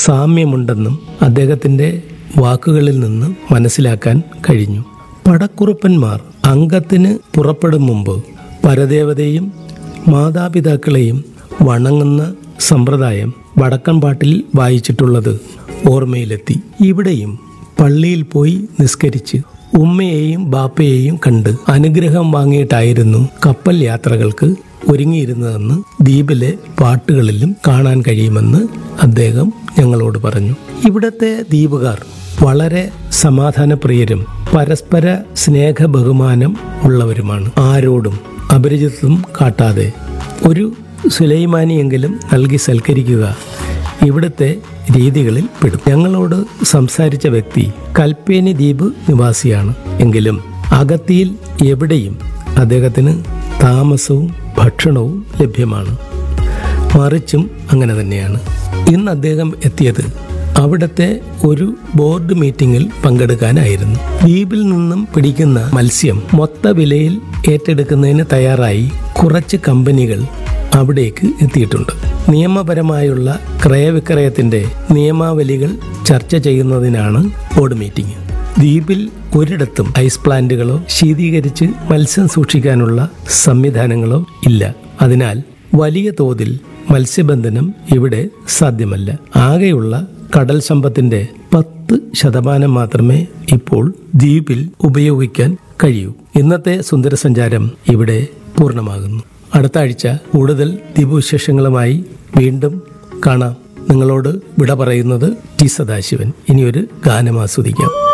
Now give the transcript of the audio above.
സാമ്യമുണ്ടെന്നും അദ്ദേഹത്തിൻ്റെ വാക്കുകളിൽ നിന്ന് മനസ്സിലാക്കാൻ കഴിഞ്ഞു പടക്കുറുപ്പന്മാർ അംഗത്തിന് പുറപ്പെടും മുമ്പ് പരദേവതയും മാതാപിതാക്കളെയും വണങ്ങുന്ന സമ്പ്രദായം വടക്കൻ പാട്ടിൽ വായിച്ചിട്ടുള്ളത് ഓർമ്മയിലെത്തി ഇവിടെയും പള്ളിയിൽ പോയി നിസ്കരിച്ച് ഉമ്മയെയും ബാപ്പയെയും കണ്ട് അനുഗ്രഹം വാങ്ങിയിട്ടായിരുന്നു കപ്പൽ യാത്രകൾക്ക് ഒരുങ്ങിയിരുന്നതെന്ന് ദ്വീപിലെ പാട്ടുകളിലും കാണാൻ കഴിയുമെന്ന് അദ്ദേഹം ഞങ്ങളോട് പറഞ്ഞു ഇവിടത്തെ ദ്വീപുകാർ വളരെ സമാധാനപ്രിയരും പരസ്പര സ്നേഹ ബഹുമാനം ഉള്ളവരുമാണ് ആരോടും അപരിചിതത്വം കാട്ടാതെ ഒരു സുലൈമാനിയെങ്കിലും നൽകി സൽക്കരിക്കുക ഇവിടുത്തെ രീതികളിൽ പെടും ഞങ്ങളോട് സംസാരിച്ച വ്യക്തി കൽപ്പേനി ദ്വീപ് നിവാസിയാണ് എങ്കിലും അഗത്തിയിൽ എവിടെയും അദ്ദേഹത്തിന് താമസവും ഭക്ഷണവും ലഭ്യമാണ് മറിച്ചും അങ്ങനെ തന്നെയാണ് ഇന്ന് അദ്ദേഹം എത്തിയത് അവിടുത്തെ ഒരു ബോർഡ് മീറ്റിംഗിൽ പങ്കെടുക്കാനായിരുന്നു ദ്വീപിൽ നിന്നും പിടിക്കുന്ന മത്സ്യം മൊത്ത വിലയിൽ ഏറ്റെടുക്കുന്നതിന് തയ്യാറായി കുറച്ച് കമ്പനികൾ അവിടേക്ക് എത്തിയിട്ടുണ്ട് നിയമപരമായുള്ള ക്രയവിക്രയത്തിന്റെ നിയമാവലികൾ ചർച്ച ചെയ്യുന്നതിനാണ് ബോർഡ് മീറ്റിംഗ് ദ്വീപിൽ ഒരിടത്തും ഐസ് പ്ലാന്റുകളോ ശീതീകരിച്ച് മത്സ്യം സൂക്ഷിക്കാനുള്ള സംവിധാനങ്ങളോ ഇല്ല അതിനാൽ വലിയ തോതിൽ മത്സ്യബന്ധനം ഇവിടെ സാധ്യമല്ല ആകെയുള്ള കടൽ സമ്പത്തിന്റെ പത്ത് ശതമാനം മാത്രമേ ഇപ്പോൾ ദ്വീപിൽ ഉപയോഗിക്കാൻ കഴിയൂ ഇന്നത്തെ സുന്ദരസഞ്ചാരം ഇവിടെ പൂർണ്ണമാകുന്നു അടുത്ത ആഴ്ച കൂടുതൽ ദ്വീപ് വിശേഷങ്ങളുമായി വീണ്ടും കാണാം നിങ്ങളോട് വിട പറയുന്നത് ടി സദാശിവൻ ഇനിയൊരു ഗാനം ആസ്വദിക്കാം